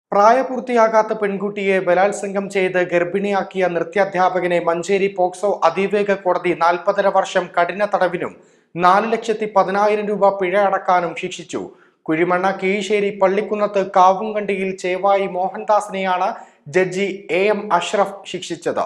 പ്രായപൂർത്തിയാകാത്ത പെൺകുട്ടിയെ ബലാത്സംഗം ചെയ്ത് ഗർഭിണിയാക്കിയ നൃത്യാധ്യാപകനെ മഞ്ചേരി പോക്സോ അതിവേഗ കോടതി നാൽപ്പതര വർഷം കഠിന തടവിനും നാല് ലക്ഷത്തി പതിനായിരം രൂപ പിഴ അടക്കാനും ശിക്ഷിച്ചു കുഴിമണ്ണ കീഴ്ശ്ശേരി പള്ളിക്കുന്നത്ത് കാവുങ്കണ്ടിയിൽ ചേവായി മോഹൻദാസിനെയാണ് ജഡ്ജി എ എം അഷ്റഫ് ശിക്ഷിച്ചത്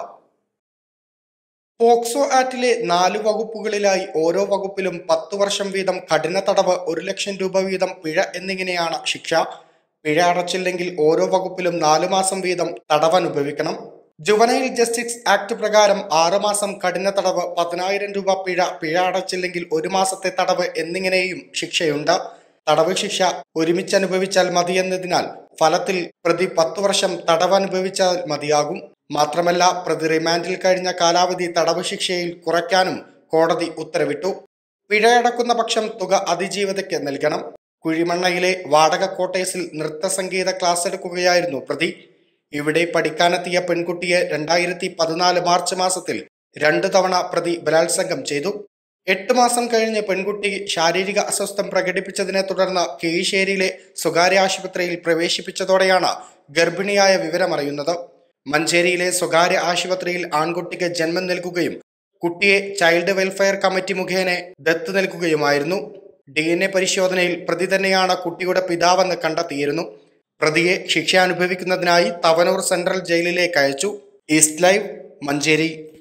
പോക്സോ ആക്ടിലെ നാല് വകുപ്പുകളിലായി ഓരോ വകുപ്പിലും പത്തു വർഷം വീതം കഠിന തടവ് ഒരു ലക്ഷം രൂപ വീതം പിഴ എന്നിങ്ങനെയാണ് ശിക്ഷ പിഴ അടച്ചില്ലെങ്കിൽ ഓരോ വകുപ്പിലും നാലു മാസം വീതം തടവ് അനുഭവിക്കണം ജുവനൈൽ ജസ്റ്റിസ് ആക്ട് പ്രകാരം ആറുമാസം കഠിന തടവ് പതിനായിരം രൂപ പിഴ പിഴ അടച്ചില്ലെങ്കിൽ ഒരു മാസത്തെ തടവ് എന്നിങ്ങനെയും ശിക്ഷയുണ്ട് തടവ് ശിക്ഷ ഒരുമിച്ച് അനുഭവിച്ചാൽ മതിയെന്നതിനാൽ ഫലത്തിൽ പ്രതി പത്തു വർഷം തടവ് അനുഭവിച്ചാൽ മതിയാകും മാത്രമല്ല പ്രതി റിമാൻഡിൽ കഴിഞ്ഞ കാലാവധി തടവ് ശിക്ഷയിൽ കുറയ്ക്കാനും കോടതി ഉത്തരവിട്ടു പിഴയടക്കുന്ന പക്ഷം തുക അതിജീവിതയ്ക്ക് നൽകണം കുഴിമണ്ണയിലെ വാടക കോട്ടേഴ്സിൽ നൃത്തസംഗീത ക്ലാസ് എടുക്കുകയായിരുന്നു പ്രതി ഇവിടെ പഠിക്കാനെത്തിയ പെൺകുട്ടിയെ രണ്ടായിരത്തി പതിനാല് മാർച്ച് മാസത്തിൽ രണ്ടു തവണ പ്രതി ബലാത്സംഗം ചെയ്തു എട്ട് മാസം കഴിഞ്ഞ് പെൺകുട്ടി ശാരീരിക അസ്വസ്ഥം പ്രകടിപ്പിച്ചതിനെ തുടർന്ന് കീഴ്ശ്ശേരിയിലെ സ്വകാര്യ ആശുപത്രിയിൽ പ്രവേശിപ്പിച്ചതോടെയാണ് ഗർഭിണിയായ വിവരമറിയുന്നത് മഞ്ചേരിയിലെ സ്വകാര്യ ആശുപത്രിയിൽ ആൺകുട്ടിക്ക് ജന്മം നൽകുകയും കുട്ടിയെ ചൈൽഡ് വെൽഫെയർ കമ്മിറ്റി മുഖേന ദത്ത് നൽകുകയുമായിരുന്നു ഡി എൻ എ പരിശോധനയിൽ പ്രതി തന്നെയാണ് കുട്ടിയുടെ പിതാവെന്ന് കണ്ടെത്തിയിരുന്നു പ്രതിയെ ശിക്ഷ അനുഭവിക്കുന്നതിനായി തവനൂർ സെൻട്രൽ ജയിലിലേക്ക് അയച്ചു ഈസ്റ്റ് ലൈവ് മഞ്ചേരി